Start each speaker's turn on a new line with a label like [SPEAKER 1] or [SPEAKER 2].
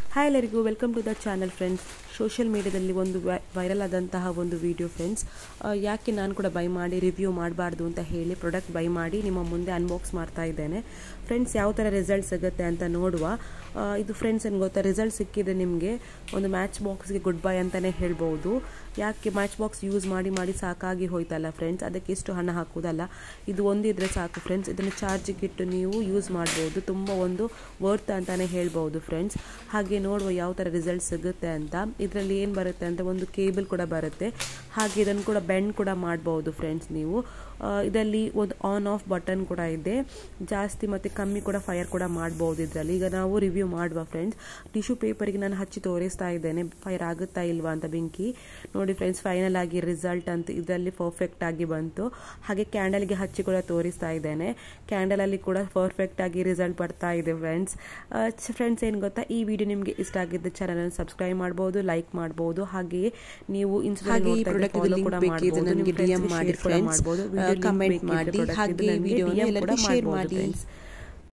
[SPEAKER 1] Hi ಎಲ್ಲರಿಗೂ welcome to the channel friends social ಮೀಡಿಯಾದಲ್ಲಿ ಒಂದು ವೈರಲ್ ಆದಂತಹ ಒಂದು ವಿಡಿಯೋ ಫ್ರೆಂಡ್ಸ್ ಯಾಕೆ ನಾನು ಕೂಡ ಬೈ ಮಾಡಿ ರಿವ್ಯೂ ಮಾಡಬಾರ್ದು ಅಂತ ಹೇಳಿ ಪ್ರಾಡಕ್ಟ್ ಬೈ ಮಾಡಿ ನಿಮ್ಮ ಮುಂದೆ ಅನ್ಬಾಕ್ಸ್ ಮಾಡ್ತಾ ಇದ್ದೇನೆ ಫ್ರೆಂಡ್ಸ್ ಯಾವ ಥರ ರಿಸಲ್ಟ್ ಸಿಗುತ್ತೆ ಅಂತ ನೋಡುವ ಆ, ಇದು ಫ್ರೆಂಡ್ಸ್ ಏನು ಗೊತ್ತಾ ರಿಸಲ್ಟ್ ಸಿಕ್ಕಿದೆ ನಿಮಗೆ ಒಂದು ಮ್ಯಾಚ್ ಬಾಕ್ಸ್ಗೆ ಗುಡ್ ಬೈ ಅಂತಲೇ ಹೇಳ್ಬೋದು ಯಾಕೆ ಮ್ಯಾಚ್ ಬಾಕ್ಸ್ ಯೂಸ್ ಮಾಡಿ ಮಾಡಿ ಸಾಕಾಗಿ ಹೋಯ್ತಲ್ಲ ಫ್ರೆಂಡ್ಸ್ ಅದಕ್ಕೆ ಇಷ್ಟು ಹಣ ಹಾಕೋದಲ್ಲ ಇದು ಒಂದಿದ್ರೆ ಸಾಕು ಫ್ರೆಂಡ್ಸ್ ಇದನ್ನು ಚಾರ್ಜಿಗೆ ಇಟ್ಟು ನೀವು ಯೂಸ್ ಮಾಡ್ಬೋದು ತುಂಬ ಒಂದು ವರ್ತ್ ಅಂತಲೇ ಹೇಳ್ಬೋದು ಫ್ರೆಂಡ್ಸ್ ಹಾಗೆ ನೋಡುವ ಯಾವ ಥರ ರಿಸಲ್ಟ್ ಸಿಗುತ್ತೆ ಅಂತ ಇದರಲ್ಲಿ ಏನು ಬರುತ್ತೆ ಅಂತ ಒಂದು ಕೇಬಲ್ ಕೂಡ ಬರುತ್ತೆ ಹಾಗೆ ಇದನ್ನು ಕೂಡ ಬೆಂಡ್ ಕೂಡ ಮಾಡ್ಬೋದು ಫ್ರೆಂಡ್ಸ್ ನೀವು ಆ, ಇದರಲ್ಲಿ ಒಂದು ಆನ್ ಆಫ್ ಬಟನ್ ಕೂಡ ಇದೆ ಜಾಸ್ತಿ ಮತ್ತು ಕಮ್ಮಿ ಕೂಡ ಫೈರ್ ಕೂಡ ಮಾಡ್ಬೋದು ಇದರಲ್ಲಿ ಈಗ ನಾವು ರಿವ್ಯೂ ಮಾಡುವ ಫ್ರೆಂಡ್ಸ್ ಟಿಶ್ಯೂ ಪೇಪರಿಗೆ ನಾನು ಹಚ್ಚಿ ತೋರಿಸ್ತಾ ಇದ್ದೇನೆ ಫೈರ್ ಆಗುತ್ತಾ ಇಲ್ವಾ ಅಂತ ಬೆಂಕಿ ನೋಡಿ ಫ್ರೆಂಡ್ಸ್ ಫೈನಲ್ ಆಗಿ ರಿಸಲ್ಟ್ ಅಂತ ಇದರಲ್ಲಿ ಪರ್ಫೆಕ್ಟ್ ಆಗಿ ಬಂತು ಹಾಗೆ ಕ್ಯಾಂಡಲ್ಗೆ ಹಚ್ಚಿ ಕೂಡ ತೋರಿಸ್ತಾ ಇದ್ದೇನೆ ಕ್ಯಾಂಡಲಲ್ಲಿ ಕೂಡ ಪರ್ಫೆಕ್ಟ್ ಆಗಿ ರಿಸಲ್ಟ್ ಬರ್ತಾ ಇದೆ ಫ್ರೆಂಡ್ಸ್ ಫ್ರೆಂಡ್ಸ್ ಏನು ಗೊತ್ತಾ ಈ ವಿಡಿಯೋ ನಿಮಗೆ ಇಷ್ಟ ಆಗಿದ್ದ ಚಾನಲ್ ಸಬ್ಸ್ಕ್ರೈಬ್ ಮಾಡ್ಬೋದು ಲೈಕ್ ಮಾಡ್ಬೋದು ಹಾಗೆಯೇ ನೀವು
[SPEAKER 2] ಹಾಗೆ ಈ
[SPEAKER 1] ಇನ್ಸ್ಟಾಗ್ರಾಮ್
[SPEAKER 2] ಪ್ರಾಡಕ್ಟ್
[SPEAKER 1] ಫಾಲೋ
[SPEAKER 2] ಲಿಂಕ್
[SPEAKER 1] ಕೂಡ
[SPEAKER 2] ಬೇಕಿದ್ರೆ
[SPEAKER 1] ಮಾಡ್ಬೋದು
[SPEAKER 2] ನನಗೆ
[SPEAKER 1] ನಿಮ್ಮ
[SPEAKER 2] ಡಿಎಂ
[SPEAKER 1] friends ಗೆ
[SPEAKER 2] ಮಾಡಿ
[SPEAKER 1] share ಕೂಡ
[SPEAKER 2] ಫ್ರೆಂಡ್ಸ್
[SPEAKER 1] ಮಾಡ್ಬೋದು. Video link
[SPEAKER 2] ಕಮೆಂಟ್
[SPEAKER 1] ಬೇಕಿದ್ರೆ
[SPEAKER 2] ಮಾಡಿ
[SPEAKER 1] product
[SPEAKER 2] ಹಾಗೆ
[SPEAKER 1] ಇದು
[SPEAKER 2] ಈ
[SPEAKER 1] ನನಗೆ
[SPEAKER 2] ವಿಡಿಯೋನ
[SPEAKER 1] DM ಕೂಡ
[SPEAKER 2] ಎಲ್ಲರಿಗೂ ಶೇರ್
[SPEAKER 1] ಮಾಡ್ಬೋದು
[SPEAKER 2] ಮಾಡಿ
[SPEAKER 1] friends.